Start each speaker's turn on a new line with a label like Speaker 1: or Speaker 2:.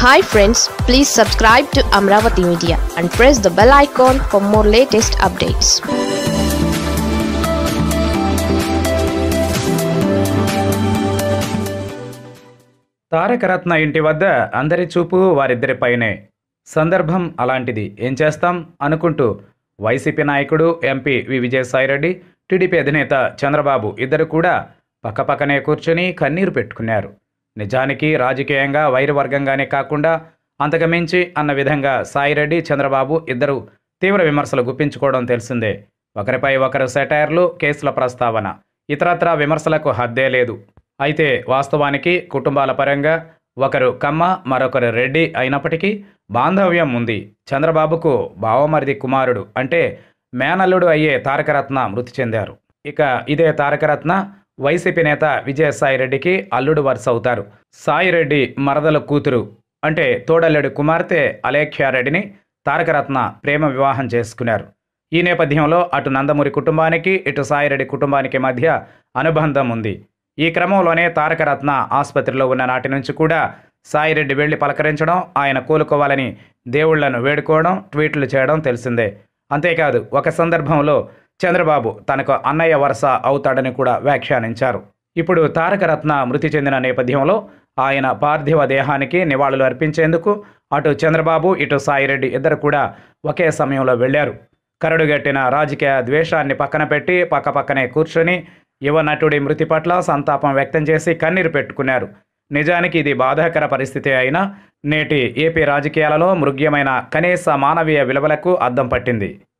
Speaker 1: hi friends please subscribe to Amaravati media and press the bell icon for more latest updates
Speaker 2: Tarakaratna ఇంటి వద్ద అందరి చూపు వారిద్దరిపైనే సందర్భం అలాంటిది ఏం చేస్తాం అనుకుంటూ వైసీపీ నాయకుడు ఎంపీ వి విజయసాయిరెడ్డి టీడీపీ అధినేత చంద్రబాబు ఇద్దరు కూడా పక్కపక్కనే కూర్చొని కన్నీరు పెట్టుకున్నారు నిజానికి రాజకీయంగా వైరవర్గంగానే కాకుండా అంతకుమించి అన్న విధంగా సాయిరెడ్డి చంద్రబాబు ఇద్దరు తీవ్ర విమర్శలు గుప్పించుకోవడం తెలిసిందే ఒకరిపై ఒకరు సెటైర్లు కేసుల ప్రస్తావన ఇతరత్రా విమర్శలకు హద్దే లేదు అయితే వాస్తవానికి కుటుంబాల పరంగా ఒకరు కమ్మ మరొకరు రెడ్డి అయినప్పటికీ బాంధవ్యం ఉంది చంద్రబాబుకు బావమరిది కుమారుడు అంటే మేనల్లుడు అయ్యే తారకరత్న మృతి చెందారు ఇక ఇదే తారకరత్న వైసీపీ నేత విజయసాయిరెడ్డికి అల్లుడు వరుస అవుతారు సాయిరెడ్డి మరదల కూతురు అంటే తోడల్లుడి కుమార్తె అలేఖ్యారెడ్డిని తారకరత్న ప్రేమ వివాహం చేసుకున్నారు ఈ నేపథ్యంలో అటు నందమూరి కుటుంబానికి ఇటు సాయిరెడ్డి కుటుంబానికి మధ్య అనుబంధం ఉంది ఈ క్రమంలోనే తారకరత్న ఆసుపత్రిలో ఉన్న నాటి నుంచి కూడా సాయిరెడ్డి వెళ్లి పలకరించడం ఆయన కోలుకోవాలని దేవుళ్లను వేడుకోవడం ట్వీట్లు చేయడం తెలిసిందే అంతేకాదు ఒక సందర్భంలో చంద్రబాబు తనకు అన్నయ్య వరుస అవుతాడని కూడా వ్యాఖ్యానించారు ఇప్పుడు తారకరత్న మృతి చెందిన నేపథ్యంలో ఆయన పార్థివ దేహానికి నివాళులు అర్పించేందుకు అటు చంద్రబాబు ఇటు సాయిరెడ్డి ఇద్దరు కూడా ఒకే సమయంలో వెళ్లారు కరడుగట్టిన రాజకీయ ద్వేషాన్ని పక్కన పెట్టి పక్కపక్కనే కూర్చొని యువ నటుడి మృతి పట్ల సంతాపం వ్యక్తం చేసి కన్నీరు పెట్టుకున్నారు నిజానికి ఇది బాధాకర పరిస్థితి అయినా నేటి ఏపీ రాజకీయాలలో మృగ్యమైన కనీస మానవీయ విలువలకు అద్దం పట్టింది